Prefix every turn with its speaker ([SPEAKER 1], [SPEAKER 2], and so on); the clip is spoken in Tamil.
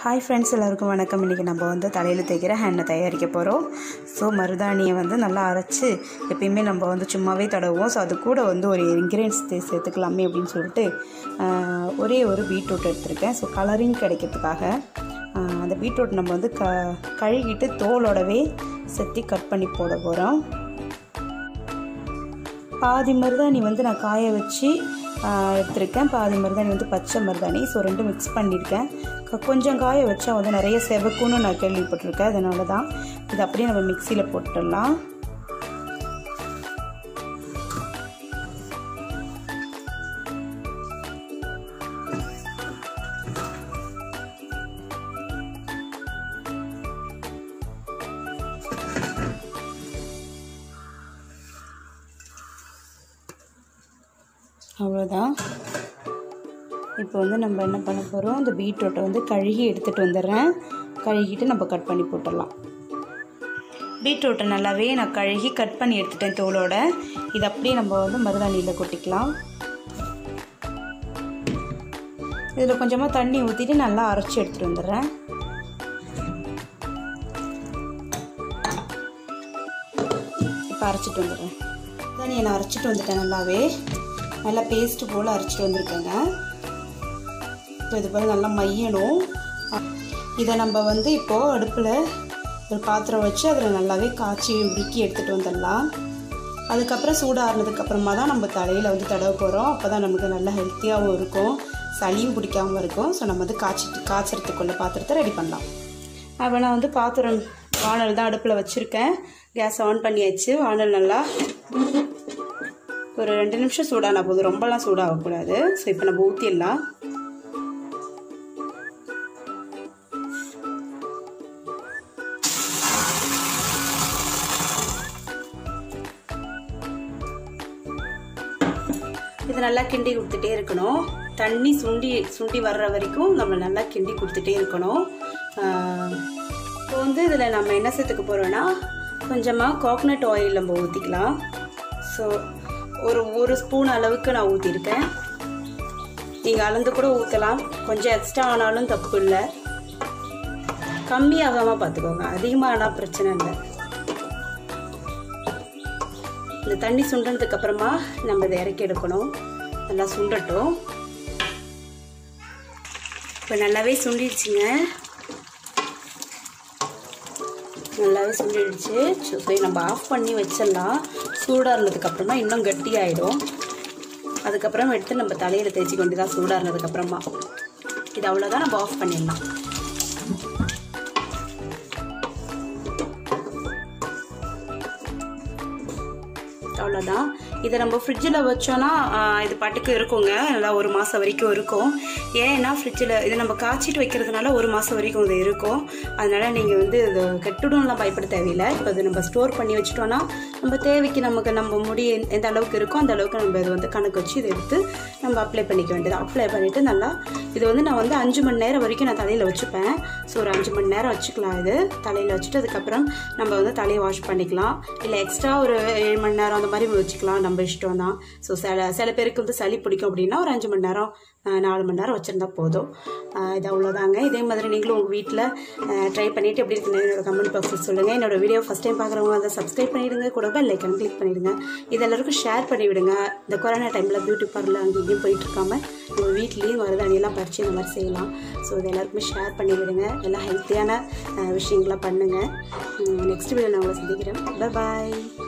[SPEAKER 1] ஹாய் ஃப்ரெண்ட்ஸ் எல்லாருக்கும் வணக்கம் இன்றைக்கி நம்ம வந்து தலையில் தேய்க்கிற ஹேண்டை தயாரிக்க போகிறோம் ஸோ மருதாணியை வந்து நல்லா அரைச்சி எப்பயுமே நம்ம வந்து சும்மாவே தடவுவோம் ஸோ அது கூட வந்து ஒரு இன்க்ரீடியன்ஸ் சேர்த்துக்கலாமே அப்படின்னு சொல்லிட்டு ஆஹ், ஒரே ஒரு பீட்ரூட் எடுத்திருக்கேன் ஸோ கலரிங் கிடைக்கிறதுக்காக ஆஹ், அந்த பீட்ரூட் நம்ம வந்து க கழுகிட்டு தோலோடவே செத்தி கட் பண்ணி போட போகிறோம் பாதி மருதாணி வந்து நான் காய வச்சு ஆஹ், எடுத்திருக்கேன் பாதி மருதாணி வந்து பச்சை மருதாணி ஸோ ரெண்டும் மிக்ஸ் பண்ணியிருக்கேன் க- கொஞ்சம் காய வச்சா வந்து நிறைய செவக்குன்னு நான் கேள்விப்பட்டிருக்கேன் அதனால தான் இது அப்படியே நம்ம மிக்சியில் போட்டுடலாம் அவ்வளோதான் இப்போ வந்து நம்ம என்ன பண்ண போகிறோம் இந்த பீட்ரூட்டை வந்து கழுகி எடுத்துகிட்டு வந்துடுறேன் கழுகிட்டு நம்ம கட் பண்ணி போட்டுடலாம் பீட்ரூட்டை நல்லாவே நான் கழுகி கட் பண்ணி எடுத்துட்டேன் தோலோட இது அப்படியே நம்ம வந்து மருதாணியில் கொட்டிக்கலாம் இதில் கொஞ்சமாக தண்ணி ஊற்றிட்டு நல்லா அரைச்சி எடுத்துகிட்டு வந்துடுறேன் இப்போ அரைச்சிட்டு வந்துடுறேன் மருதாணியை நான் அரைச்சிட்டு வந்துட்டேன் நல்லாவே நல்லா பேஸ்ட்டு போல் அரைச்சிட்டு வந்திருக்கேங்க இப்போ இது போல் நல்லா மையணும் இதை நம்ம வந்து இப்போது அடுப்பில் ஒரு பாத்திரம் வச்சு அதில் நல்லாவே காய்ச்சி உருக்கி எடுத்துகிட்டு வந்துடலாம் அதுக்கப்புறம் சூடாறுனதுக்கப்புறமா தான் நம்ம தலையில் வந்து தடவ போகிறோம் அப்போ தான் நமக்கு நல்லா ஹெல்த்தியாகவும் இருக்கும் சளியும் பிடிக்காம இருக்கும் ஸோ நம்ம வந்து காய்ச்சிட்டு காய்ச்சறதுக்குள்ள பாத்திரத்தை ரெடி பண்ணலாம் அப்போ நான் வந்து பாத்திரம் வானல் தான் அடுப்பில் வச்சுருக்கேன் கேஸ் ஆன் பண்ணியாச்சு வானல் நல்லா ஒரு ரெண்டு நிமிஷம் சூடானா போதும் ரொம்பலாம் சூடாகக்கூடாது ஸோ இப்போ நம்ம ஊற்றிடலாம் இது நல்லா கிண்டி கொடுத்துட்டே இருக்கணும் தண்ணி சுண்டி சுண்டி வர்ற வரைக்கும் நம்ம நல்லா கிண்டி கொடுத்துட்டே இருக்கணும் ஆஹ் இப்போ வந்து இதில் நம்ம என்ன சேர்த்துக்க போகிறோன்னா கொஞ்சமாக கோகனட் ஆயில் நம்ம ஊற்றிக்கலாம் ஸோ ஒரு ஒரு ஸ்பூன் அளவுக்கு நான் ஊற்றிருக்கேன் நீங்கள் அளந்து கூட ஊற்றலாம் கொஞ்சம் எக்ஸ்ட்ரா ஆனாலும் தப்பு இல்லை கம்மியாகாமல் பார்த்துக்கோங்க அதிகமானா பிரச்சனை இல்லை இந்த தண்ணி சுண்டுனதுக்கு அப்புறமா நம்ம இதை இறக்கி எடுக்கணும் நல்லா சுண்டட்டும் இப்போ நல்லாவே சுண்டிடுச்சுங்க நல்லாவே சுண்டிடுச்சு ஸோ நம்ம ஆஃப் பண்ணி வச்சிடலாம் சூடாக இருந்ததுக்கப்புறமா இன்னும் கட்டியாயிடும் அதுக்கப்புறம் எடுத்து நம்ம தலையில் தேய்ச்சி கொண்டு தான் சூடாக இருந்ததுக்கப்புறமா இது அவ்வளோதான் நம்ம ஆஃப் பண்ணிடலாம் அவ்வளோதான் இதை நம்ம ஃப்ரிட்ஜில் வச்சோன்னா ஆஹ், இது பாட்டுக்கு இருக்குங்க நல்லா ஒரு மாதம் வரைக்கும் இருக்கும் ஏன்னா ஃப்ரிட்ஜில் இது நம்ம காய்ச்சிட்டு வைக்கிறதுனால ஒரு மாதம் வரைக்கும் இது இருக்கும் அதனால் நீங்கள் வந்து இது கெட்டுடும்லாம் பயப்பட தேவையில்லை இப்போ இது நம்ம ஸ்டோர் பண்ணி வச்சிட்டோன்னா நம்ம தேவைக்கு நமக்கு நம்ம முடி எந்த- எந்த அளவுக்கு இருக்கோ அந்த அளவுக்கு நம்ம இது வந்து கணக்கு வச்சு இதை எடுத்து நம்ம அப்ளை பண்ணிக்க வேண்டியது அப்ளை பண்ணிவிட்டு நல்லா இது வந்து நான் வந்து அஞ்சு மணி நேரம் வரைக்கும் நான் தலையில் வச்சுப்பேன் ஸோ ஒரு அஞ்சு மணி நேரம் வச்சுக்கலாம் இது தலையில் வச்சுட்டு அதுக்கப்புறம் நம்ம வந்து தலையை வாஷ் பண்ணிக்கலாம் இல்லை எக்ஸ்ட்ரா ஒரு ஏழு மணி நேரம் அந்த மாதிரி வச்சுக்கலாம் நம்ம இஷ்டம் தான் ஸோ சில சில பேருக்கு வந்து சளி பிடிக்கும் அப்படின்னா ஒரு அஞ்சு மணி நேரம் அஹ், நாலு மணி நேரம் வச்சுருந்தா போதும் அஹ், இது அவ்வளோதாங்க இதே மாதிரி நீங்களும் உங்கள் வீட்டில் ட்ரை பண்ணிவிட்டு எப்படி இருக்குன்னு என்னோட கமெண்ட் பாக்ஸில் சொல்லுங்கள் என்னோட வீடியோ ஃபஸ்ட் டைம் பார்க்குறவங்க அதை சப்ஸ்கிரைப் பண்ணிவிடுங்க கூட பெல் ஐக்கன் கிளிக் பண்ணிவிடுங்க இது எல்லாருக்கும் ஷேர் பண்ணிவிடுங்க இந்த கொரோனா டைமில் பியூட்டி பார்லர் அங்கே இங்கேயும் போயிட்டு இருக்காம நம்ம வீட்லேயும் மருதாணியெல்லாம் பறித்து இந்த மாதிரி செய்யலாம் ஸோ இது எல்லாருக்குமே ஷேர் பண்ணி விடுங்க எல்லாம் ஹெல்த்தியான விஷயங்களாக பண்ணுங்கள் நெக்ஸ்ட் வீடியோ நான் உங்களை சந்திக்கிறேன் பாய்